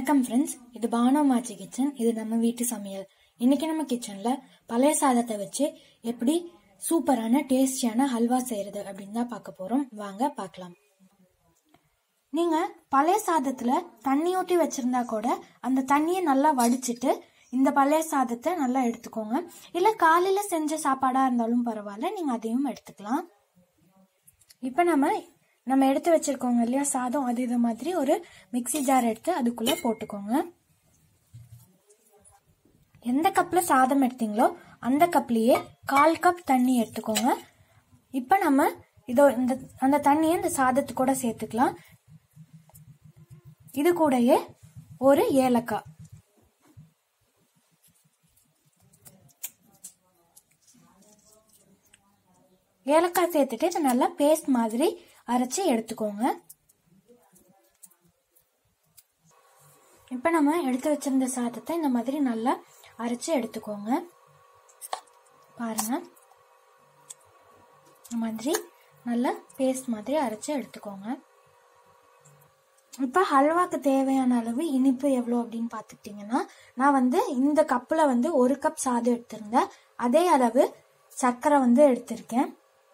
வணக்கம் ஃப்ரெண்ட்ஸ் இது பானோ மாச்சி கிச்சன் இது நம்ம வீட்டு சமையல் இன்னைக்கு நம்ம கிச்சன்ல பழைய சாதத்தை வச்சு எப்படி சூப்பரான டேஸ்டியான ஹல்வா செய்யறது அப்படின்னு தான் பார்க்க போறோம் வாங்க பார்க்கலாம் நீங்க பழைய சாதத்துல தண்ணி ஊற்றி வச்சிருந்தா கூட அந்த தண்ணியை நல்லா வடிச்சிட்டு இந்த பழைய சாதத்தை நல்லா எடுத்துக்கோங்க இல்ல காலையில செஞ்ச சாப்பாடா இருந்தாலும் பரவாயில்ல நீங்க அதையும் எடுத்துக்கலாம் இப்போ நம்ம நம்ம எடுத்து வச்சிருக்கோங்க இல்லையா சாதம் அது இது மாதிரி ஒரு மிக்ஸி ஜார் எடுத்து அதுக்குள்ள போட்டுக்கோங்க எந்த கப்ல சாதம் எடுத்தீங்களோ அந்த கப்லயே கால் கப் தண்ணி எடுத்துக்கோங்க இப்போ நம்ம இதோ இந்த அந்த தண்ணியை இந்த சாதத்து கூட சேர்த்துக்கலாம் இது கூடயே ஒரு ஏலக்காய் ஏலக்காய் சேர்த்துட்டு இதை நல்லா பேஸ்ட் மாதிரி அரைச்சி எடுத்துக்கோங்க இப்போ நம்ம எடுத்து வச்சிருந்த சாதத்தை இந்த மாதிரி நல்லா அரைச்சி எடுத்துக்கோங்க பாருங்க இந்த மாதிரி நல்லா பேஸ்ட் மாதிரி அரைச்சி எடுத்துக்கோங்க இப்போ ஹல்வாக்கு தேவையான அளவு இனிப்பு எவ்வளோ அப்படின்னு பார்த்துக்கிட்டிங்கன்னா நான் வந்து இந்த கப்பில் வந்து ஒரு கப் சாதம் எடுத்திருந்தேன் அதே அளவு சர்க்கரை வந்து எடுத்திருக்கேன்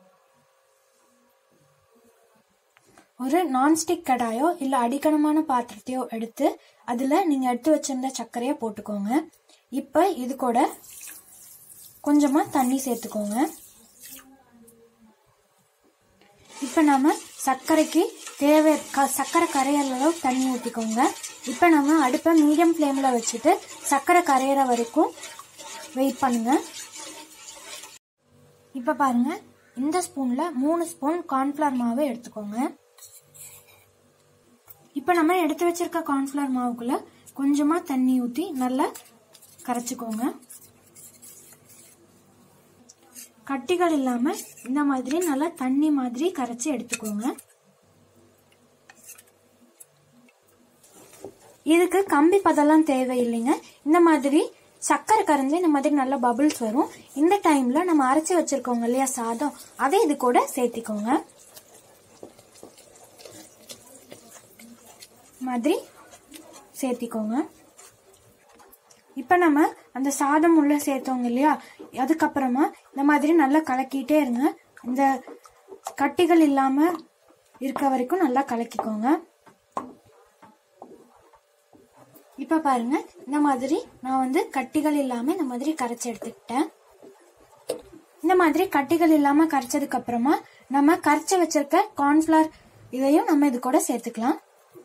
ஒரு நான்ஸ்டிக் கடாயோ இல்லை அடிக்கணமான பாத்திரத்தையோ எடுத்து அதில் நீங்கள் எடுத்து வச்சிருந்த சர்க்கரையை போட்டுக்கோங்க இப்போ இது கூட கொஞ்சமாக தண்ணி சேர்த்துக்கோங்க இப்போ நம்ம சர்க்கரைக்கு தேவை க சர்க்கரை கரையிற அளவு தண்ணி ஊற்றிக்கோங்க இப்போ நம்ம அடுப்பை மீடியம் ஃப்ளேமில் வச்சுட்டு சர்க்கரை கரையிற வரைக்கும் வெயிட் பண்ணுங்க இப்போ பாருங்க இந்த ஸ்பூனில் மூணு ஸ்பூன் கார்ன்ஃப்ளவர் மாவு எடுத்துக்கோங்க இப்போ நம்ம எடுத்து வச்சிருக்க கார்ன்ஃப்ளவர் மாவுக்குள்ள கொஞ்சமாக தண்ணி ஊற்றி நல்லா கரைச்சிக்கோங்க கட்டிகள் இல்லாமல் இந்த மாதிரி நல்லா தண்ணி மாதிரி கரைச்சி எடுத்துக்கோங்க இதுக்கு கம்பி பதெல்லாம் தேவையில்லைங்க இந்த மாதிரி சக்கரை கரைஞ்சி இந்த மாதிரி நல்ல பபிள்ஸ் வரும் இந்த டைம்ல நம்ம அரைச்சி வச்சிருக்கோங்க இல்லையா சாதம் அதை இது கூட சேர்த்திக்கோங்க மாதிரி சேர்த்திக்கோங்க இப்போ நம்ம அந்த சாதம் உள்ள சேர்த்தோங்க இல்லையா அதுக்கப்புறமா இந்த மாதிரி நல்லா கலக்கிட்டே இருங்க இந்த கட்டிகள் இல்லாம இருக்க வரைக்கும் நல்லா கலக்கிக்கோங்க இப்போ பாருங்க இந்த மாதிரி நான் வந்து கட்டிகள் இல்லாம இந்த மாதிரி கரைச்சி எடுத்துக்கிட்டேன் இந்த மாதிரி கட்டிகள் இல்லாம கரைச்சதுக்கு அப்புறமா நம்ம கரைச்சி வச்சிருக்க கார்ன்ஃபிளவர் இதையும் நம்ம இது கூட சேர்த்துக்கலாம்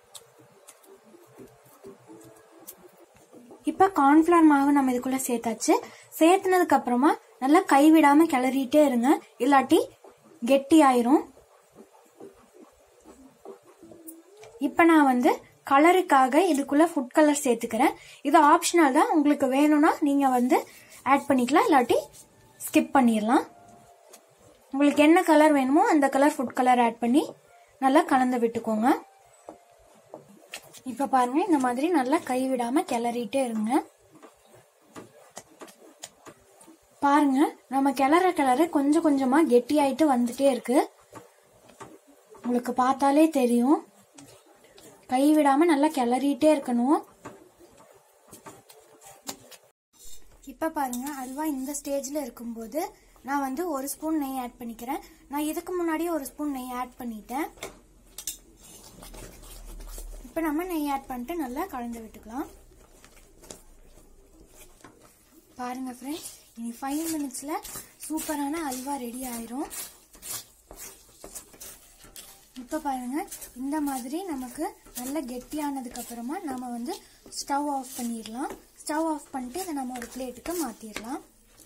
இப்ப கார்ன்ஃபிளவர் மாவு நம்ம இதுக்குள்ள சேர்த்தாச்சு சேர்த்துனதுக்கு அப்புறமா நல்லா கைவிடாம கிளறிட்டே இருங்க இல்லாட்டி கெட்டி ஆயிரும் இப்ப நான் வந்து கலருக்காக இதுக்குள்ள ஃபுட் கலர் சேர்த்துக்கிறேன் இது ஆப்ஷனல் தான் உங்களுக்கு வேணும்னா நீங்க வந்து ஆட் பண்ணிக்கலாம் இல்லாட்டி ஸ்கிப் பண்ணிடலாம் உங்களுக்கு என்ன கலர் வேணுமோ அந்த கலர் ஃபுட் கலர் ஆட் பண்ணி நல்லா கலந்து விட்டுக்கோங்க இப்ப பாருங்க இந்த மாதிரி நல்லா கைவிடாம கிளறிட்டே இருங்க பாருங்க நம்ம கிளற கிளற கொஞ்சம் கொஞ்சமா கெட்டி ஆயிட்டு வந்துட்டே இருக்கு உங்களுக்கு பார்த்தாலே தெரியும் கைவிடாம நல்லா கிளறிட்டே இருக்கணும் இப்ப பாருங்க அல்வா இந்த ஸ்டேஜ்ல இருக்கும்போது நான் வந்து ஒரு ஸ்பூன் நெய் ஆட் பண்ணிக்கிறேன் நான் இதுக்கு முன்னாடியே ஒரு ஸ்பூன் நெய் ஆட் பண்ணிட்டேன் இப்போ நம்ம நெய் ஆட் பண்ணிட்டு நல்லா கலந்து விட்டுக்கலாம் பாருங்க ஃப்ரெண்ட்ஸ் இனி ஃபைவ் மினிட்ஸில் சூப்பரான அல்வா ரெடி ஆயிரும் இப்போ பாருங்க இந்த மாதிரி நமக்கு நல்ல கெட்டியானதுக்கு அப்புறமா நம்ம வந்து ஸ்டவ் ஆஃப் பண்ணிடலாம் ஸ்டவ் ஆஃப் பண்ணிட்டு இதை நம்ம ஒரு பிளேட்டுக்கு மாற்றிடலாம்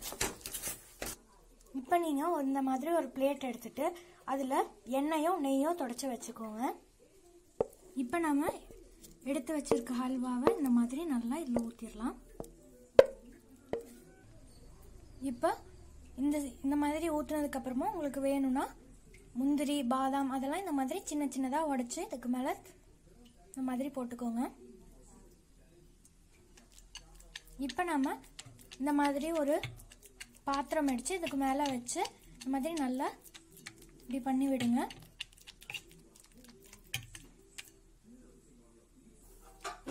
இப்போ நீங்கள் இந்த மாதிரி ஒரு பிளேட் எடுத்துட்டு அதில் எண்ணெயோ நெய்யோ தொடச்சி வச்சுக்கோங்க இப்போ நம்ம எடுத்து வச்சிருக்க ஹல்வாவை இந்த மாதிரி நல்லா இதில் ஊற்றிடலாம் இப்போ இந்த இந்த மாதிரி ஊற்றுனதுக்கு அப்புறமா உங்களுக்கு வேணும்னா முந்திரி பாதாம் அதெல்லாம் இந்த மாதிரி சின்ன சின்னதாக உடைச்சு இதுக்கு மேலே இந்த மாதிரி போட்டுக்கோங்க இப்போ நம்ம இந்த மாதிரி ஒரு பாத்திரம் அடித்து இதுக்கு மேலே வச்சு இந்த மாதிரி நல்லா இப்படி பண்ணி விடுங்க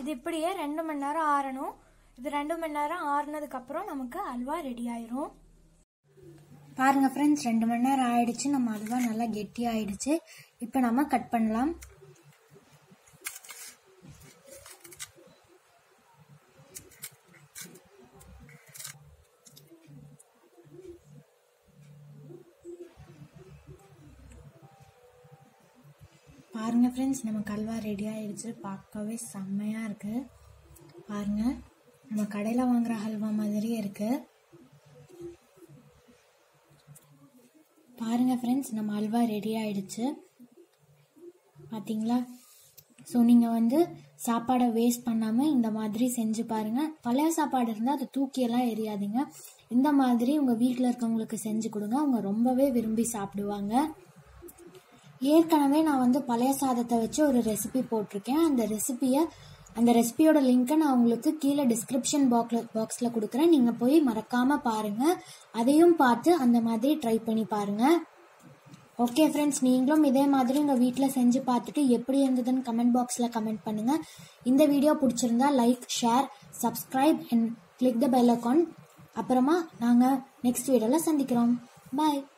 இது இப்படியே ரெண்டு மணி நேரம் ஆறணும் இது ரெண்டு மணி நேரம் ஆறுனதுக்கு அப்புறம் நமக்கு அல்வா ரெடி ஆயிரும் பாருங்க ஃப்ரெண்ட்ஸ் ரெண்டு மணி நேரம் ஆயிடுச்சு நம்ம அல்வா நல்லா கெட்டி ஆயிடுச்சு இப்போ நம்ம கட் பண்ணலாம் பாருங்க ஃப்ரெண்ட்ஸ் நம்ம கல்வா ரெடி ஆயிடுச்சு பார்க்கவே செம்மையா இருக்கு பாருங்க நம்ம கடையில் வாங்குற ஹல்வா மாதிரியே இருக்கு பாருங்க ஃப்ரெண்ட்ஸ் நம்ம அல்வா ரெடி ஆயிடுச்சு பாத்தீங்களா ஸோ நீங்கள் வந்து சாப்பாடை வேஸ்ட் பண்ணாமல் இந்த மாதிரி செஞ்சு பாருங்க பழைய சாப்பாடு இருந்தால் அதை தூக்கியெல்லாம் எரியாதீங்க இந்த மாதிரி உங்கள் வீட்டில் இருக்கவங்களுக்கு செஞ்சு கொடுங்க அவங்க ரொம்பவே விரும்பி சாப்பிடுவாங்க ஏற்கனவே நான் வந்து பழைய சாதத்தை வச்சு ஒரு ரெசிபி போட்டிருக்கேன் அந்த ரெசிபியை அந்த ரெசிபியோட லிங்க்கை நான் உங்களுக்கு கீழே டிஸ்கிரிப்ஷன் பாக்ஸில் பாக்ஸில் கொடுக்குறேன் நீங்கள் போய் மறக்காமல் பாருங்கள் அதையும் பார்த்து அந்த மாதிரி ட்ரை பண்ணி பாருங்கள் ஓகே ஃப்ரெண்ட்ஸ் நீங்களும் இதே மாதிரி உங்கள் வீட்டில் செஞ்சு பார்த்துட்டு எப்படி இருந்ததுன்னு கமெண்ட் பாக்ஸில் கமெண்ட் பண்ணுங்கள் இந்த வீடியோ பிடிச்சிருந்தா like share subscribe and click the bell account அப்புறமா நாங்கள் நெக்ஸ்ட் வீடியோவில் சந்திக்கிறோம் பாய்